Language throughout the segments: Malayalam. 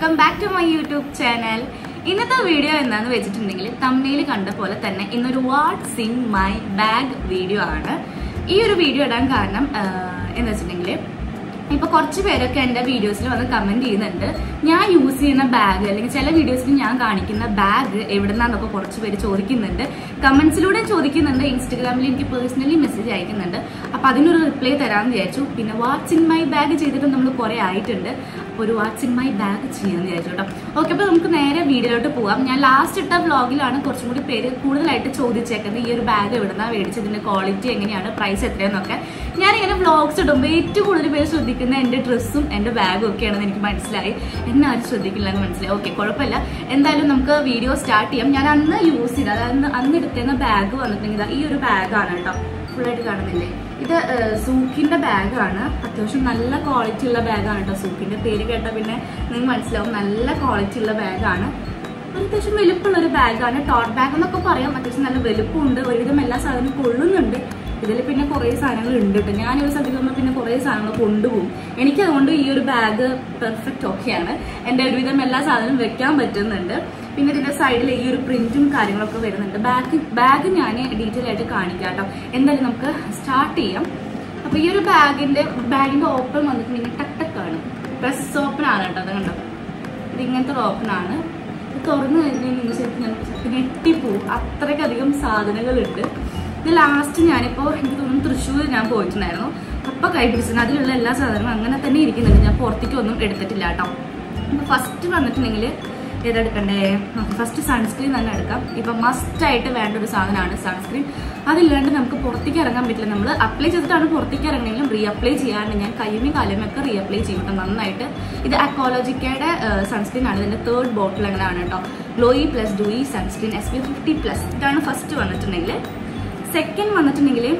Welcome back to my YouTube channel ഇന്നത്തെ വീഡിയോ എന്താന്ന് വെച്ചിട്ടുണ്ടെങ്കിൽ തമ്മയിൽ കണ്ട പോലെ തന്നെ ഇന്നൊരു what's in my bag video ആണ് ഈ ഒരു വീഡിയോ ഇടാൻ കാരണം എന്ന് വെച്ചിട്ടുണ്ടെങ്കിൽ ഇപ്പൊ കുറച്ച് പേരൊക്കെ എന്റെ വീഡിയോസിൽ വന്ന് കമന്റ് ചെയ്യുന്നുണ്ട് ഞാൻ യൂസ് ചെയ്യുന്ന ബാഗ് അല്ലെങ്കിൽ ചില വീഡിയോസിൽ ഞാൻ കാണിക്കുന്ന ബാഗ് എവിടുന്നാന്നൊക്കെ കുറച്ച് പേര് ചോദിക്കുന്നുണ്ട് കമന്റ്സിലൂടെ ചോദിക്കുന്നുണ്ട് ഇൻസ്റ്റഗ്രാമിൽ എനിക്ക് പേഴ്സണലി മെസ്സേജ് അയക്കുന്നുണ്ട് അപ്പൊ അതിനൊരു റിപ്ലൈ തരാമെന്ന് വിചാരിച്ചു പിന്നെ വാട്സ് ഇൻ മൈ ബാഗ് ചെയ്തിട്ട് നമ്മൾ കുറെ ആയിട്ടുണ്ട് അപ്പൊ ഒരു വാട്സ് ഇൻ മൈ ബാഗ് ചെയ്യാന്ന് വിചാരിച്ചു കേട്ടോ ഓക്കെ അപ്പൊ നമുക്ക് നേരെ വീഡിയോയിലോട്ട് പോവാം ഞാൻ ലാസ്റ്റ് ഇട്ട വ്ളോഗിലാണ് കുറച്ചും കൂടി പേര് കൂടുതലായിട്ട് ചോദിച്ചേക്കുന്നത് ഈ ഒരു ബാഗ് എവിടുന്നാ മേടിച്ചതിന്റെ ക്വാളിറ്റി എങ്ങനെയാണ് പ്രൈസ് എത്രയെന്നൊക്കെ ഞാനിങ്ങനെ വ്ളോഗ്സ് ഇടുമ്പോൾ ഏറ്റവും കൂടുതൽ പേര് ശ്രദ്ധിക്കുന്ന എൻ്റെ ഡ്രസ്സും എൻ്റെ ബാഗും ഒക്കെയാണെന്ന് എനിക്ക് മനസ്സിലായി എന്നെ ആരും ശ്രദ്ധിക്കില്ല എന്ന് മനസ്സിലായി ഓക്കെ കുഴപ്പമില്ല എന്തായാലും നമുക്ക് വീഡിയോ സ്റ്റാർട്ട് ചെയ്യാം ഞാൻ അന്ന് യൂസ് ചെയ്ത അതായത് അന്ന് എടുക്കുന്ന ബാഗ് വന്നിട്ടുണ്ടെങ്കിൽ ഇതാ ഈ ഒരു ബാഗാണ് കേട്ടോ ഫുള്ളായിട്ട് കാണുന്നില്ലേ ഇത് സൂക്കിന്റെ ബാഗാണ് അത്യാവശ്യം നല്ല ക്വാളിറ്റി ഉള്ള ബാഗാണ് കേട്ടോ സൂക്കിന്റെ പേര് കേട്ടാൽ പിന്നെ നിങ്ങൾക്ക് മനസ്സിലാവും നല്ല ക്വാളിറ്റി ഉള്ള ബാഗാണ് അത്യാവശ്യം വലുപ്പമുള്ള ഒരു ബാഗാണ് ടോട്ട് ബാഗ് എന്നൊക്കെ പറയാം അത്യാവശ്യം നല്ല വലുപ്പമുണ്ട് ഒരുവിധം എല്ലാ സാധനവും കൊള്ളുന്നുണ്ട് ഇതിൽ പിന്നെ കുറേ സാധനങ്ങൾ ഉണ്ട് കേട്ടോ ഞാനൊരു സ്ഥലത്ത് പോകുമ്പോൾ പിന്നെ കുറേ സാധനങ്ങൾ കൊണ്ടുപോകും എനിക്ക് അതുകൊണ്ട് ഈ ഒരു ബാഗ് പെർഫെക്റ്റ് ഓക്കെയാണ് എൻ്റെ ഒരുവിധം എല്ലാ സാധനവും വെക്കാൻ പറ്റുന്നുണ്ട് പിന്നെ ഇതിന്റെ സൈഡിൽ ഈ ഒരു പ്രിന്റും കാര്യങ്ങളൊക്കെ വരുന്നുണ്ട് ബാഗ് ബാഗ് ഞാൻ ഡീറ്റെയിൽ ആയിട്ട് കാണിക്കാം കേട്ടോ എന്തായാലും നമുക്ക് സ്റ്റാർട്ട് ചെയ്യാം അപ്പൊ ഈ ഒരു ബാഗിന്റെ ബാഗിന്റെ ഓപ്പൺ വന്നിട്ട് ഇങ്ങനെ ടക്ക് ടക്കാണ് പ്രസ് ഓപ്പൺ ആണ് കേട്ടോ അത് കണ്ടോ ഇത് ഇങ്ങനത്തെ ഒരു ഓപ്പൺ ആണ് ഇത് തുറന്നു കഴിഞ്ഞാൽ നിങ്ങൾ ശരിക്കും ഞാൻ ഞെട്ടിപ്പോവും അത്രയ്ക്കധികം സാധനങ്ങളുണ്ട് ഇത് ലാസ്റ്റ് ഞാനിപ്പോൾ എനിക്ക് തോന്നുന്നു തൃശ്ശൂർ ഞാൻ പോയിട്ടുണ്ടായിരുന്നു അപ്പം കൈ പിടിച്ചത് അതിലുള്ള എല്ലാ സാധനവും അങ്ങനെ തന്നെ ഇരിക്കുന്നുണ്ട് ഞാൻ പുറത്തേക്ക് ഒന്നും എടുത്തിട്ടില്ല കേട്ടോ അപ്പോൾ ഫസ്റ്റ് വന്നിട്ടുണ്ടെങ്കിൽ ഏതെടുക്കണ്ടേ ഫസ്റ്റ് സൺസ്ക്രീൻ തന്നെ എടുക്കാം ഇപ്പം മസ്റ്റായിട്ട് വേണ്ട ഒരു സാധനമാണ് സൺസ്ക്രീൻ അതില്ലാണ്ട് നമുക്ക് പുറത്തേക്ക് ഇറങ്ങാൻ പറ്റില്ല നമ്മൾ അപ്ലൈ ചെയ്തിട്ടാണ് പുറത്തേക്ക് ഇറങ്ങണമെങ്കിലും റീ അപ്ലൈ ചെയ്യാണ്ട് ഞാൻ കയ്യുമേ കാലുമൊക്കെ റീ അപ്ലൈ ചെയ്യും കേട്ടോ നന്നായിട്ട് ഇത് അക്കോളജിക്കയുടെ സൺസ്ക്രീൻ ആണ് ഇതിന്റെ തേർഡ് ബോട്ടിൽ അങ്ങനെയാണ് കേട്ടോ glowy plus dewy sunscreen S P fifty plus ഇതാണ് ഫസ്റ്റ് വന്നിട്ടുണ്ടെങ്കിൽ സെക്കൻഡ് വന്നിട്ടുണ്ടെങ്കിൽ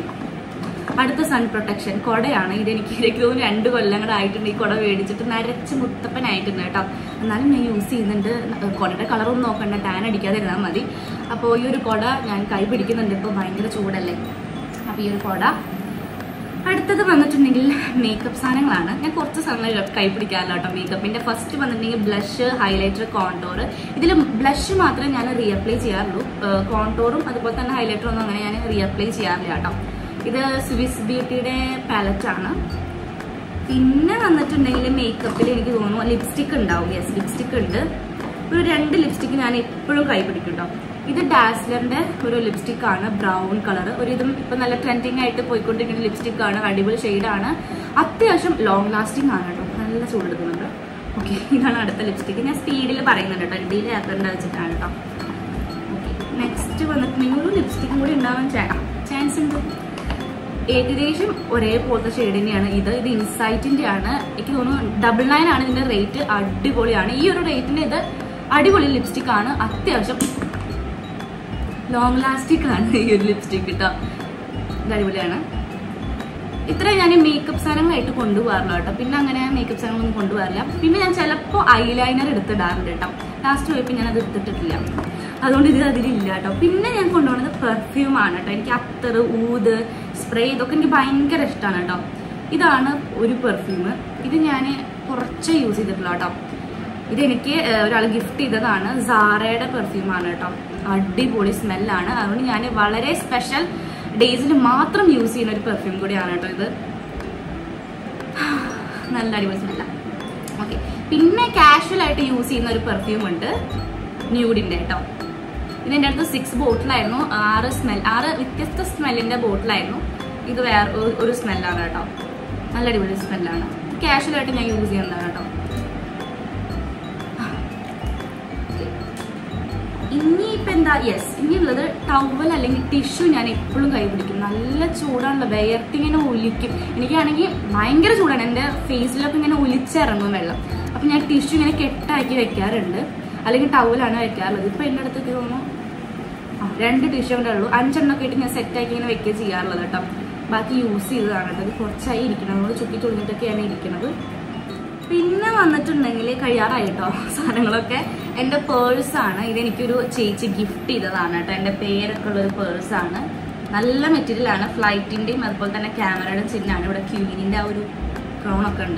അടുത്ത സൺ പ്രൊട്ടക്ഷൻ കുടയാണ് ഇതെനിക്ക് എനിക്ക് തോന്നുന്നു രണ്ട് കൊല്ലങ്ങളായിട്ടുണ്ട് ഈ കുട മേടിച്ചിട്ട് നരച്ച് മുത്തപ്പനായിട്ടുണ്ട് കേട്ടോ എന്നാലും ഞാൻ യൂസ് ചെയ്യുന്നുണ്ട് കുടയുടെ കളറൊന്നും നോക്കണ്ട ടാൻ അടിക്കാതെ ഇരുന്നാൽ മതി അപ്പോൾ ഈ ഒരു കുട ഞാൻ കൈ പിടിക്കുന്നുണ്ട് ഇപ്പോൾ ഭയങ്കര ചൂടല്ലേ അപ്പോൾ ഈ ഒരു കുട അടുത്തത് വന്നിട്ടുണ്ടെങ്കിൽ മേക്കപ്പ് സാധനങ്ങളാണ് ഞാൻ കുറച്ച് സാധനങ്ങൾ കൈ പിടിക്കാറില്ല കേട്ടോ മേക്കപ്പിന്റെ ഫസ്റ്റ് വന്നിട്ടുണ്ടെങ്കിൽ ബ്ലഷ് ഹൈലൈറ്റർ കോൺടോർ ഇതിൽ ബ്ലഷ് മാത്രമേ ഞാൻ റീഅപ്ലൈ ചെയ്യാറുള്ളൂ കോൺടോറും അതുപോലെ തന്നെ ഹൈലൈറ്ററും ഒന്നും അങ്ങനെ ഞാൻ റീഅപ്ലൈ ചെയ്യാറില്ല കേട്ടോ ഇത് സ്വിസ് ബ്യൂട്ടിയുടെ പാലറ്റ് ആണ് പിന്നെ വന്നിട്ടുണ്ടെങ്കിൽ മേക്കപ്പിൽ എനിക്ക് തോന്നുന്നു ലിപ്സ്റ്റിക് ഉണ്ടാവും യെസ് ലിപ്സ്റ്റിക് ഉണ്ട് ഒരു രണ്ട് ലിപ്സ്റ്റിക് ഞാൻ എപ്പോഴും കൈ പിടിക്കും കേട്ടോ ഇത് ഡാസ്ലറിന്റെ ഒരു ലിപ്സ്റ്റിക് ആണ് ബ്രൗൺ കളർ ഒരു ഇതും ഇപ്പൊ നല്ല ട്രെൻഡിങ് ആയിട്ട് പോയിക്കൊണ്ടിരിക്കുന്ന ലിപ്സ്റ്റിക് ആണ് അടിപൊളി ഷെയ്ഡാണ് അത്യാവശ്യം ലോങ് ലാസ്റ്റിംഗ് ആണ് കേട്ടോ നല്ല ചൂടെടുക്കുന്നുണ്ട് ഓക്കെ ഇതാണ് അടുത്ത ലിപ്സ്റ്റിക് ഞാൻ സ്പീഡിൽ പറയുന്നുണ്ട് കേട്ടോ ഡിലേ ആക്കേണ്ട വെച്ചിട്ടാണ് കേട്ടോ ഓക്കെ നെക്സ്റ്റ് വന്നിട്ടുണ്ടെങ്കിൽ ഒരു ലിപ്സ്റ്റിക്കും കൂടി ഉണ്ടാവാൻ ചാൻസ് ഉണ്ട് ഏകദേശം ഒരേപോലത്തെ ഷെയ്ഡ് തന്നെയാണ് ഇത് ഇത് ഇൻസൈറ്റിന്റെ ആണ് എനിക്ക് തോന്നുന്നു ഡബിൾ നയൻ ആണ് ഇതിന്റെ റേറ്റ് അടിപൊളിയാണ് ഈ ഒരു റേറ്റിന് ഇത് അടിപൊളി ലിപ്സ്റ്റിക് ആണ് അത്യാവശ്യം ലോങ് ലാസ്റ്റിക് ആണ് ഈ ഒരു ലിപ്സ്റ്റിക് കേട്ടോ ഇത് അടിപൊളിയാണ് ഇത്ര ഞാൻ മേക്കപ്പ് സാധനങ്ങളായിട്ട് കൊണ്ടുപോകാറില്ല കേട്ടോ പിന്നെ അങ്ങനെ മേക്കപ്പ് സാധനങ്ങളൊന്നും കൊണ്ടുപോകാറില്ല പിന്നെ ഞാൻ ചിലപ്പോൾ ഐലൈനർ എടുത്തിടാറുണ്ട് കേട്ടോ ലാസ്റ്റ് പോയപ്പോൾ ഞാൻ അത് എടുത്തിട്ടില്ല അതുകൊണ്ട് ഇത് അതിലില്ല കേട്ടോ പിന്നെ ഞാൻ കൊണ്ടുപോകുന്നത് പെർഫ്യൂം ആണ് കേട്ടോ എനിക്ക് അത്തർ ഊത് സ്പ്രേ ഇതൊക്കെ എനിക്ക് ഭയങ്കര ഇഷ്ടമാണ് കേട്ടോ ഇതാണ് ഒരു പെർഫ്യൂം ഇത് ഞാൻ കുറച്ച് യൂസ് ചെയ്തിട്ടുള്ള കേട്ടോ ഇതെനിക്ക് ഒരാൾ ഗിഫ്റ്റ് ചെയ്തതാണ് സാറയുടെ പെർഫ്യൂം ആണ് കേട്ടോ അടിപൊളി സ്മെല്ലാണ് അതുകൊണ്ട് ഞാൻ വളരെ സ്പെഷ്യൽ ഡേയ്സിൽ മാത്രം യൂസ് ചെയ്യുന്ന ഒരു പെർഫ്യൂം കൂടിയാണ് കേട്ടോ ഇത് നല്ല അടിപൊളി സ്മെല്ല ഓക്കെ പിന്നെ കാഷ്വൽ ആയിട്ട് യൂസ് ചെയ്യുന്ന ഒരു പെർഫ്യൂം ഉണ്ട് ന്യൂഡിന്റെ കേട്ടോ ഇതിൻ്റെ അടുത്ത് സിക്സ് ബോട്ടിലായിരുന്നു ആറ് സ്മെൽ ആറ് വ്യത്യസ്ത സ്മെല്ലിന്റെ ബോട്ടിലായിരുന്നു ഇത് വേറെ ഒരു സ്മെല്ലാണ് കേട്ടോ നല്ല അടിപൊളി സ്മെല്ലാണ് കാഷ്വൽ ആയിട്ട് ഞാൻ യൂസ് ചെയ്യുന്നതാണ് കേട്ടോ ഇനിയിപ്പോൾ എന്താ യെസ് ഇനിയുള്ളത് ടവൽ അല്ലെങ്കിൽ ടിഷ്യൂ ഞാൻ എപ്പോഴും കൈ പിടിക്കും നല്ല ചൂടാണല്ലോ വിയർത്തിങ്ങനെ ഒലിക്കും എനിക്കാണെങ്കിൽ ഭയങ്കര ചൂടാണ് എൻ്റെ ഫേസിലൊക്കെ ഇങ്ങനെ ഒലിച്ചിറങ്ങും വെള്ളം അപ്പം ഞാൻ ടിഷ്യൂ ഇങ്ങനെ കെട്ടാക്കി വെക്കാറുണ്ട് അല്ലെങ്കിൽ ടവലാണ് വെക്കാറുള്ളത് ഇപ്പം എൻ്റെ അടുത്തൊക്കെ തോന്നുന്നു ആ രണ്ട് ടിഷ്യൂ കൊണ്ടേ ഉള്ളൂ അഞ്ചെണ്ണമൊക്കെ ഇട്ട് ഞാൻ സെറ്റാക്കി ഇങ്ങനെ വെക്കുക ചെയ്യാറുള്ളത് കേട്ടോ ബാക്കി യൂസ് ചെയ്തതാണ് കേട്ടോ ഇത് കുറച്ചായി ഇരിക്കണം നമ്മൾ ചുറ്റി ചുളിഞ്ഞിട്ടൊക്കെയാണ് ഇരിക്കുന്നത് പിന്നെ വന്നിട്ടുണ്ടെങ്കിൽ കഴിയാറായിട്ടോ സാധനങ്ങളൊക്കെ എൻ്റെ പേഴ്സാണ് ഇതെനിക്കൊരു ചേച്ചി ഗിഫ്റ്റ് ചെയ്തതാണ് കേട്ടോ എൻ്റെ പേരൊക്കെ ഉള്ളൊരു പേഴ്സാണ് നല്ല മെറ്റീരിയലാണ് ഫ്ലൈറ്റിൻ്റെയും അതുപോലെ തന്നെ ക്യാമറയുടെ ചിഹ്നമാണ് ഇവിടെ ക്യൂലിനിൻ്റെ ആ ഒരു ക്രൗണൊക്കെ ഉണ്ട്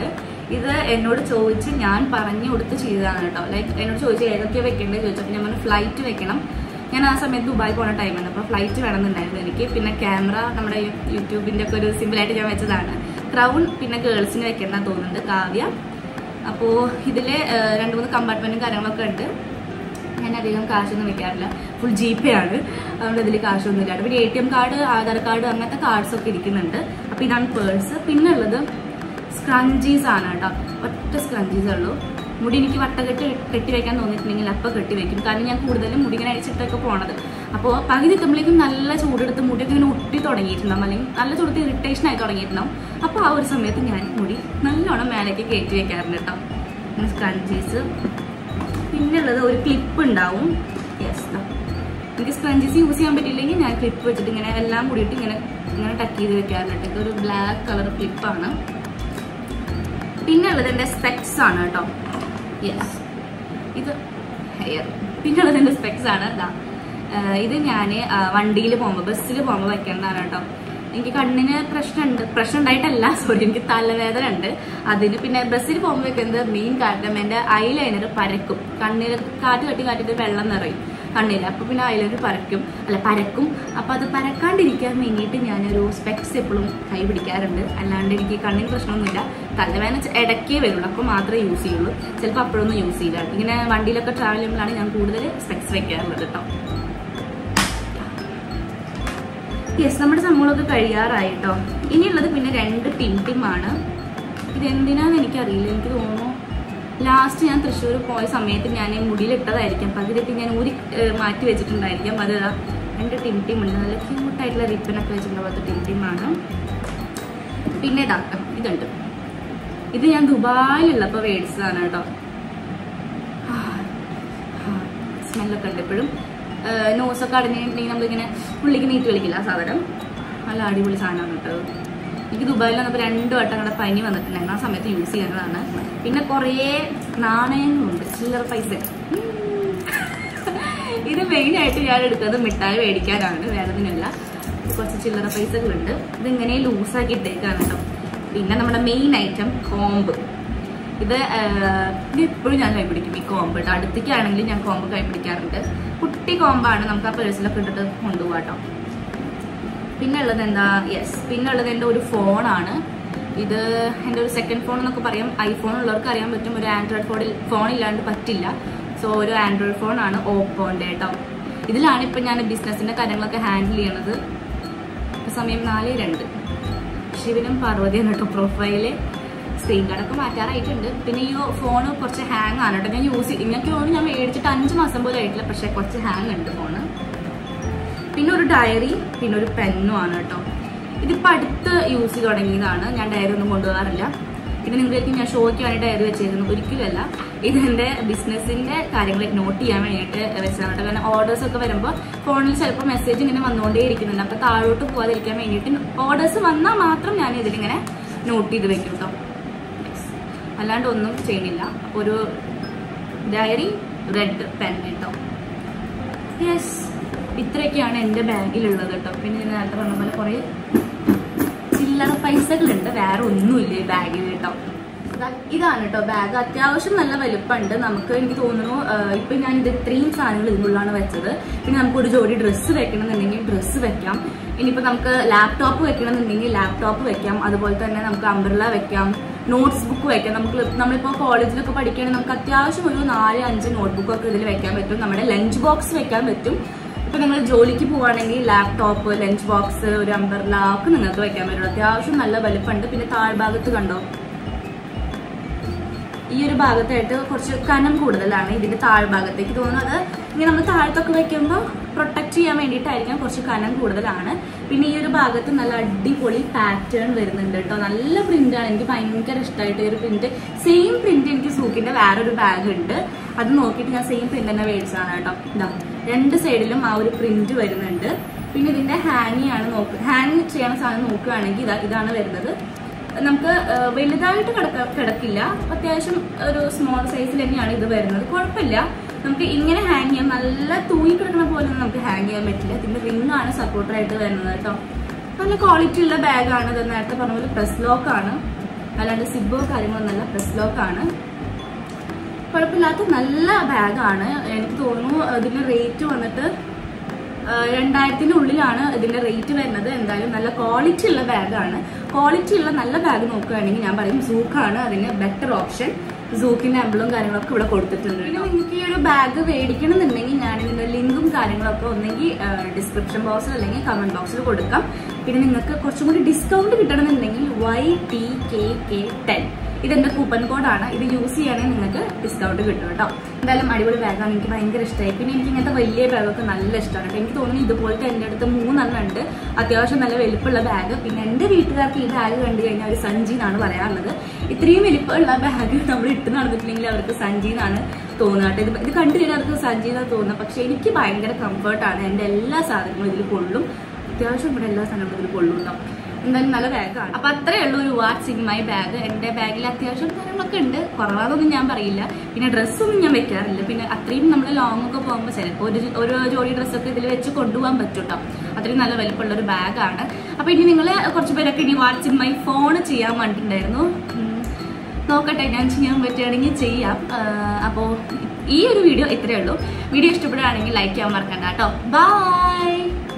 ഇത് എന്നോട് ചോദിച്ച് ഞാൻ പറഞ്ഞു കൊടുത്ത് ചെയ്തതാണ് കേട്ടോ ലൈക്ക് എന്നോട് ചോദിച്ചു ഏതൊക്കെ വെക്കേണ്ടത് ചോദിച്ചപ്പോൾ ഞാൻ പറഞ്ഞു ഫ്ലൈറ്റ് വെക്കണം ഞാൻ ആ സമയത്ത് ദുബായ് പോണ ടൈമാണ് അപ്പോൾ ഫ്ലൈറ്റ് വേണമെന്നുണ്ടായിരുന്നു എനിക്ക് പിന്നെ ക്യാമറ നമ്മുടെ യൂട്യൂബിൻ്റെ ഒക്കെ ഒരു സിമ്പിളായിട്ട് ഞാൻ വെച്ചതാണ് ക്രൗൺ പിന്നെ ഗേൾസിന് വെക്കേണ്ട തോന്നുന്നുണ്ട് കാവ്യ അപ്പോൾ ഇതിൽ രണ്ട് മൂന്ന് കമ്പാർട്ട്മെൻറ്റും കാര്യങ്ങളൊക്കെ ഉണ്ട് ഞാൻ അധികം കാശൊന്നും വെക്കാറില്ല ഫുൾ ജി പേ ആണ് അതുകൊണ്ട് ഇതിൽ കാശൊന്നും ഇല്ല പിന്നെ A T M card Aadhaar card അങ്ങനത്തെ കാർഡ്സ് ഒക്കെ ഇരിക്കുന്നുണ്ട് അപ്പോൾ ഇതാണ് പേഴ്സ് പിന്നെ ഉള്ളത് സ്ക്രഞ്ചീസ് ആണ് കേട്ടോ ഒറ്റ സ്ക്രഞ്ചീസ് ഉള്ളൂ മുടി എനിക്ക് വട്ടകെട്ട് കെട്ടി വെക്കാൻ തോന്നിയിട്ടുണ്ടെങ്കിൽ അപ്പോൾ കെട്ടി വെക്കും കാരണം ഞാൻ കൂടുതലും മുടി ഇങ്ങനെ അഴിച്ചിട്ടൊക്കെ പോണത് അപ്പോൾ പകുതി എത്തുമ്പോഴേക്കും നല്ല ചൂടെടുത്ത് മുടിയൊക്കെ ഇങ്ങനെ ഒട്ടി തുടങ്ങിയിട്ടുണ്ടാവും അല്ലെങ്കിൽ നല്ല ചൂടത്ത് ഇറിറ്റേഷൻ ആയി തുടങ്ങിയിട്ടുണ്ടാവും അപ്പോൾ ആ ഒരു സമയത്ത് ഞാൻ മുടി നല്ലോണം മേലേക്ക് കയറ്റി വെക്കാറുണ്ട് കേട്ടോ പിന്നെ സ്ക്രഞ്ചീസ് പിന്നെ ഉള്ളത് ഒരു ക്ലിപ്പ് ഉണ്ടാവും യെസ് എനിക്ക് സ്ക്രഞ്ചീസ് യൂസ് ചെയ്യാൻ പറ്റില്ലെങ്കിൽ ഞാൻ ക്ലിപ്പ് വെച്ചിട്ട് ഇങ്ങനെ എല്ലാം കൂടിയിട്ട് ഇങ്ങനെ ഇങ്ങനെ ടക്ക് ചെയ്ത് വെക്കാറുണ്ട് ഇതൊരു ബ്ലാക്ക് കളർ ക്ലിപ്പാണ് പിന്നെ ഉള്ളത് എൻ്റെ സ്പെക്സ് ആണ് കേട്ടോ യെസ് ഇത് ഹെയർ പിന്നെ ഉള്ളത് എൻ്റെ സ്പെക്സ് ആണ് ഇതാ ആഹ് ഇത് ഞാൻ വണ്ടിയിൽ പോകുമ്പോൾ ബസ്സിൽ പോകുമ്പോൾ വെക്കേണ്ടതാണ് കേട്ടോ എനിക്ക് കണ്ണിന് പ്രശ്നമുണ്ട് പ്രശ്നം ഉണ്ടായിട്ടല്ല സോറി എനിക്ക് തലവേദന ഉണ്ട് അതിന് പിന്നെ ബസ്സിൽ പോകുമ്പോൾ വെക്കുന്നത് മെയിൻ കാരണം എൻ്റെ ഐലൈനർ പരക്കും കണ്ണിൽ കാറ്റ് കട്ടി കാറ്റിട്ട് വെള്ളം നിറയും കണ്ണിൽ അപ്പോൾ പിന്നെ ഐലൈനർ പരക്കും അല്ല പരക്കും അപ്പോൾ അത് പരക്കാണ്ടിരിക്കാൻ വേണ്ടിയിട്ട് ഞാനൊരു സ്പെക്സ് എപ്പോഴും കൈ പിടിക്കാറുണ്ട് അല്ലാണ്ട് എനിക്ക് കണ്ണിന് പ്രശ്നമൊന്നുമില്ല തലവേദന ചെ- ഇടയ്ക്കേ വരുള്ളൂ അപ്പോൾ മാത്രമേ യൂസ് ചെയ്യുള്ളൂ ചിലപ്പോൾ അപ്പോഴൊന്നും യൂസ് ചെയ്യില്ല ഇങ്ങനെ വണ്ടിയിലൊക്കെ ട്രാവൽ ചെയ്യുമ്പോഴാണ് ഞാൻ കൂടുതൽ സ്പെക്സ് വെക്കാറുള്ളത് കേട്ടോ യെസ് നമ്മുടെ സംഭവങ്ങളൊക്കെ കഴിയാറായി കേട്ടോ ഇനിയുള്ളത് പിന്നെ രണ്ട് ടിം ടിം ആണ് ഇത് എന്തിനാന്ന് എനിക്കറിയില്ല എനിക്ക് തോന്നുന്നു ലാസ്റ്റ് ഞാൻ തൃശ്ശൂർ പോയ സമയത്ത് ഞാൻ മുടിയിലിട്ടതായിരിക്കാം പകുതിയിട്ട് ഞാൻ ഊരി ഏഹ്, മാറ്റി വെച്ചിട്ടുണ്ടായിരിക്കാം അത് ദാ രണ്ട് ടിം ടിം ഉണ്ട് നല്ല ക്യൂട്ടായിട്ടുള്ള റിപ്പനൊക്കെ വെച്ചിട്ടുള്ള പോലത്തെ ടിം ടിം ആണ് പിന്നെ ഇതാ ഇതുണ്ട് ഇത് ഞാൻ ദുബായിലുള്ളപ്പോൾ മേടിച്ചതാണ് കേട്ടോ സ്മെല്ലൊക്കെ ഉണ്ട് എപ്പോഴും നോസൊക്കെ അടഞ്ഞിട്ടുണ്ടെങ്കിൽ നമ്മളിങ്ങനെ ഉള്ളിക്ക് നീറ്റ് കളിക്കില്ല ആ സാധനം നല്ല അടിപൊളി സാധനമാണ് കേട്ടോ എനിക്ക് ദുബായിൽ വന്നപ്പോൾ രണ്ട് വട്ടം അങ്ങനെ പനി വന്നിട്ടുണ്ടായിരുന്നു ആ സമയത്ത് യൂസ് ചെയ്യുന്നതാണ് പിന്നെ കുറേ നാണയങ്ങളുണ്ട് ചില്ലറ പൈസ ഉം. ഇത് മെയിനായിട്ട് ഞാൻ എടുക്കുന്നത് മിഠായി മേടിക്കാനാണ് വേറെ ഒന്നിനല്ല കുറച്ച് ചില്ലറ പൈസകളുണ്ട് ഇതിങ്ങനെ ലൂസാക്കി ഇട്ടേക്കാണ് കേട്ടോ പിന്നെ നമ്മുടെ മെയിൻ ഐറ്റം കോമ്പ് ഇത് ആഹ്, ഇത് എപ്പോഴും ഞാൻ കൈപിടിക്കും ഈ കോമ്പ് കേട്ടോ അടുത്തേക്കാണെങ്കിൽ ഞാൻ കോമ്പ് കൈപിടിക്കാറുണ്ട് കുട്ടി കോമ്പാണ് നമുക്ക് ആ പേഴ്സിലൊക്കെ ഇട്ടിട്ട് കൊണ്ടുപോകാം കേട്ടോ പിന്നെ ഉള്ളത് എന്താ യെസ് പിന്നെ ഉള്ളത് എൻ്റെ ഒരു ഫോണാണ് ഇത് എൻ്റെ ഒരു സെക്കൻഡ് ഫോൺ എന്നൊക്കെ പറയാം ഐഫോൺ ഉള്ളവർക്ക് അറിയാൻ പറ്റും ഒരു ആൻഡ്രോയിഡ് ഫോണിൽ ഫോൺ ഇല്ലാണ്ട് പറ്റില്ല സോ ഒരു ആൻഡ്രോയിഡ് ഫോണാണ് ഓപ്പോൻ്റെ കേട്ടോ ഇതിലാണ് ഇപ്പം ഞാൻ ബിസിനസ്സിൻ്റെ കാര്യങ്ങളൊക്കെ ഹാൻഡിൽ ചെയ്യണത് ഇപ്പം സമയം നാല് രണ്ട് ശിവനും പാർവതിയാണ് കേട്ടോ പ്രൊഫൈല് സ്ക്രീൻ കാർഡൊക്കെ മാറ്റാറായിട്ടുണ്ട് പിന്നെ ഈ ഫോൺ കുറച്ച് ഹാങ് ആണ് കേട്ടോ ഞാൻ യൂസ് ചെയ്യും എനിക്ക് തോന്നുന്നു ഞാൻ മേടിച്ചിട്ട് അഞ്ച് മാസം പോലും ആയിട്ടില്ല പക്ഷേ കുറച്ച് ഹാങ് ഉണ്ട് ഫോണ് പിന്നെ ഒരു ഡയറി പിന്നെ ഒരു പെന്നും ആണ് കേട്ടോ ഇതിപ്പോൾ അടുത്ത് യൂസ് ചെയ്ത് തുടങ്ങിയതാണ് ഞാൻ ഡയറി ഒന്നും കൊണ്ടുപോകാറില്ല പിന്നെ നിങ്ങൾക്ക് ഞാൻ ഷോയ്ക്ക് വേണ്ടി ഡയറി വെച്ചിരുന്നു ഒരിക്കലുമല്ല ഇത് എൻ്റെ ബിസിനസ്സിൻ്റെ കാര്യങ്ങൾ നോട്ട് ചെയ്യാൻ വേണ്ടിയിട്ട് വെച്ചതാണ് കേട്ടോ കാരണം ഓർഡേഴ്സ് ഒക്കെ വരുമ്പോൾ ഫോണിൽ ചിലപ്പോൾ മെസ്സേജ് ഇങ്ങനെ വന്നുകൊണ്ടേ ഇരിക്കുന്നുണ്ട് അപ്പോൾ താഴോട്ട് പോകാതിരിക്കാൻ വേണ്ടിയിട്ട് ഓർഡേഴ്സ് വന്നാൽ മാത്രം ഞാൻ ഇതിലിങ്ങനെ നോട്ട് ചെയ്ത് വെക്കും കേട്ടോ അല്ലാണ്ട് ഒന്നും ചെയ്യണില്ല അപ്പോൾ ഒരു ഡയറി റെഡ് പെൻ കേട്ടോ യെസ് ഇത്രയൊക്കെയാണ് എൻ്റെ ബാഗിലുള്ളത് കേട്ടോ പിന്നെ ഞാൻ നേരത്തെ പറഞ്ഞ പോലെ കുറേ ചില്ലറ പൈസകളുണ്ട് വേറെ ഒന്നുമില്ല ഈ ബാഗിൽ കേട്ടോ ദാ ഇതാണ് കേട്ടോ ബാഗ് അത്യാവശ്യം നല്ല വലുപ്പമുണ്ട് നമുക്ക് എനിക്ക് തോന്നുന്നു ആഹ് ഇപ്പൊ ഞാൻ ഇത് ഇത്രയും സാധനങ്ങൾ ഇതിനുള്ളിലാണ് വെച്ചത് പിന്നെ നമുക്ക് ഒരു ജോഡി ഡ്രസ്സ് വെക്കണമെന്നുണ്ടെങ്കിൽ ഡ്രസ്സ് വെക്കാം ഇനിയിപ്പോൾ നമുക്ക് ലാപ്ടോപ്പ് വെക്കണമെന്നുണ്ടെങ്കിൽ ലാപ്ടോപ്പ് വെക്കാം അതുപോലെ തന്നെ നമുക്ക് അംബ്രല വെക്കാം നോട്ട്സ് ബുക്ക് വെക്കാം നമുക്ക് നമ്മളിപ്പോൾ കോളേജിലൊക്കെ പഠിക്കുകയാണെങ്കിൽ നമുക്ക് അത്യാവശ്യം ഒരു നാല് അഞ്ച് നോട്ട് ബുക്കൊക്കെ ഇതിൽ വെക്കാൻ പറ്റും നമ്മുടെ ലഞ്ച് ബോക്സ് വെക്കാൻ പറ്റും ഇപ്പൊ നിങ്ങൾ ജോലിക്ക് പോവാണെങ്കിൽ ലാപ്ടോപ്പ് ലഞ്ച് ബോക്സ് ഒരു അംബർല ഒക്കെ നിങ്ങൾക്ക് വെക്കാൻ പറ്റും അത്യാവശ്യം നല്ല വലുപ്പമുണ്ട് പിന്നെ താഴ്ഭാഗത്ത് കണ്ടോ ഈ ഒരു ഭാഗത്തായിട്ട് കുറച്ച് കനം കൂടുതലാണ് ഇതിന്റെ താഴ്ഭാഗത്തേക്ക് തോന്നുന്നത് ഇങ്ങനെ നമ്മൾ താഴത്തൊക്കെ വെക്കുമ്പോൾ പ്രൊട്ടക്ട് ചെയ്യാൻ വേണ്ടിയിട്ടായിരിക്കാം കുറച്ച് കനം കൂടുതലാണ് പിന്നെ ഈ ഒരു ഭാഗത്ത് നല്ല അടിപൊളി പാറ്റേൺ വരുന്നുണ്ട് കേട്ടോ നല്ല പ്രിന്റ് ആണ് എനിക്ക് ഭയങ്കര ഇഷ്ടമായിട്ട് ഈ ഒരു പ്രിന്റ് സെയിം പ്രിന്റ് എനിക്ക് സൂക്കിന്റെ വേറൊരു ബാഗ് ഉണ്ട് അത് നോക്കിയിട്ട് ഞാൻ സെയിം പ്രിന്റ് തന്നെ മേടിച്ചതാണ് കേട്ടോ ഇതാ രണ്ട് സൈഡിലും ആ ഒരു പ്രിന്റ് വരുന്നുണ്ട് പിന്നെ ഇതിന്റെ ഹാങ് ആണ് നോക്ക് ഹാങ് ചെയ്യണ സാധനം നോക്കുകയാണെങ്കിൽ ഇതാ ഇതാണ് വരുന്നത് നമുക്ക് ആ, വലുതായിട്ട് കിടക്ക കിടക്കില്ല അത്യാവശ്യം ഒരു സ്മോൾ സൈസിൽ തന്നെയാണ് ഇത് വരുന്നത് കുഴപ്പമില്ല നമുക്ക് ഇങ്ങനെ ഹാങ് ചെയ്യാം നല്ല തൂങ്ങി കിടക്കുന്ന പോലെ ഒന്നും നമുക്ക് ഹാങ് ചെയ്യാൻ പറ്റില്ല ഇതിന്റെ റിംഗ് ആണ് സപ്പോർട്ടറായിട്ട് വരുന്നത് കേട്ടോ നല്ല ക്വാളിറ്റി ഉള്ള ബാഗാണ് ഇത് നേരത്തെ പറഞ്ഞ പോലെ പ്രസ് ലോക്ക് ആണ് അല്ലാണ്ട് സിബോ കാര്യങ്ങളൊന്നല്ല പ്രസ് ലോക്കാണ് കുഴപ്പമില്ലാത്ത നല്ല ബാഗാണ് എനിക്ക് തോന്നുന്നു ഇതിന്റെ റേറ്റ് വന്നിട്ട് രണ്ടായിരത്തിന്റെ ഉള്ളിലാണ് ഇതിന്റെ റേറ്റ് വരുന്നത് എന്തായാലും നല്ല ക്വാളിറ്റി ഉള്ള ബാഗാണ് ക്വാളിറ്റി ഉള്ള നല്ല ബാഗ് നോക്കുകയാണെങ്കിൽ ഞാൻ പറയും സൂക്കാണ് അതിന് ബെറ്റർ ഓപ്ഷൻ സൂക്കിന്റെ അമ്പളും കാര്യങ്ങളൊക്കെ ഇവിടെ കൊടുത്തിട്ടുണ്ട് പിന്നെ നിങ്ങൾക്ക് ഈ ഒരു ബാഗ് മേടിക്കണം എന്നുണ്ടെങ്കിൽ ഞാൻ ഇതിന്റെ ലിങ്കും കാര്യങ്ങളൊക്കെ ഒന്നെങ്കിൽ ഡിസ്ക്രിപ്ഷൻ ബോക്സിൽ അല്ലെങ്കിൽ കമന്റ് ബോക്സിൽ കൊടുക്കാം പിന്നെ നിങ്ങൾക്ക് കുറച്ചും കൂടി ഡിസ്കൗണ്ട് കിട്ടണമെന്നുണ്ടെങ്കിൽ Y T K K ten ഇതെന്റെ കൂപ്പൺ കോഡാണ് ഇത് യൂസ് ചെയ്യുകയാണെങ്കിൽ നിങ്ങൾക്ക് ഡിസ്കൗണ്ട് കിട്ടും കേട്ടോ എന്തായാലും അടിപൊളി ബാഗാണ് എനിക്ക് ഭയങ്കര ഇഷ്ടമായി പിന്നെ എനിക്ക് ഇങ്ങനത്തെ വലിയ ബാഗൊക്കെ നല്ല ഇഷ്ടമാണ് കേട്ടോ എനിക്ക് തോന്നുന്നു ഇതുപോലത്തെ എൻ്റെ അടുത്ത് മൂന്നെണ്ണം ഉണ്ട് അത്യാവശ്യം നല്ല വലിപ്പമുള്ള ബാഗ് പിന്നെ എൻ്റെ വീട്ടുകാർക്ക് ഈ ബാഗ് കണ്ടു കഴിഞ്ഞാൽ ഒരു സഞ്ചി എന്നാണ് പറയാറുള്ളത് ഇത്രയും വലിപ്പമുള്ള ബാഗ് നമ്മൾ ഇട്ട് നടന്നിട്ടില്ലെങ്കിൽ അവർക്ക് സഞ്ചി എന്നാണ് തോന്നുക കേട്ടോ ഇത് ഇത് കണ്ടു കഴിഞ്ഞാൽ അവർക്ക് സഞ്ചി എന്നാണ് തോന്നുന്നത് പക്ഷേ എനിക്ക് ഭയങ്കര കംഫർട്ടാണ് എൻ്റെ എല്ലാ സാധനങ്ങളും ഇതിൽ കൊള്ളും അത്യാവശ്യം ഇവിടെ എല്ലാ സാധനങ്ങളും ഇതിൽ കൊള്ളും കേട്ടോ എന്തായാലും നല്ല ബാഗാണ് അപ്പൊ അത്രേ ഉള്ളൂ ഒരു വാട്ട് സിംഗ് മൈ ബാഗ് എന്റെ ബാഗിൽ അത്യാവശ്യം കാര്യങ്ങളൊക്കെ ഉണ്ട് കുറവാതൊന്നും ഞാൻ പറയില്ല പിന്നെ ഡ്രസ്സൊന്നും ഞാൻ വെക്കാറില്ല പിന്നെ അത്രയും നമ്മൾ ലോങ് ഒക്കെ പോകുമ്പോൾ ചിലപ്പോൾ ഒരു ഒരു ജോഡി ഡ്രസ്സൊക്കെ ഇതിൽ വെച്ച് കൊണ്ടുപോകാൻ പറ്റും കേട്ടോ അത്രയും നല്ല വലിപ്പമുള്ള ഒരു ബാഗാണ് അപ്പൊ ഇനി നിങ്ങൾ കുറച്ച് പേരൊക്കെ ഇനി വാട്ട് സിംഗ് മൈ ഫോൺ ചെയ്യാൻ വേണ്ടിയിട്ടുണ്ടായിരുന്നു ഉം, നോക്കട്ടെ ഞാൻ ചെയ്യാൻ പറ്റുകയാണെങ്കിൽ ചെയ്യാം അപ്പോൾ ഈ ഒരു വീഡിയോ ഇത്രയേ ഉള്ളൂ വീഡിയോ ഇഷ്ടപ്പെടുകയാണെങ്കിൽ ലൈക്ക് ചെയ്യാൻ മറക്കണ്ട കേട്ടോ ബൈ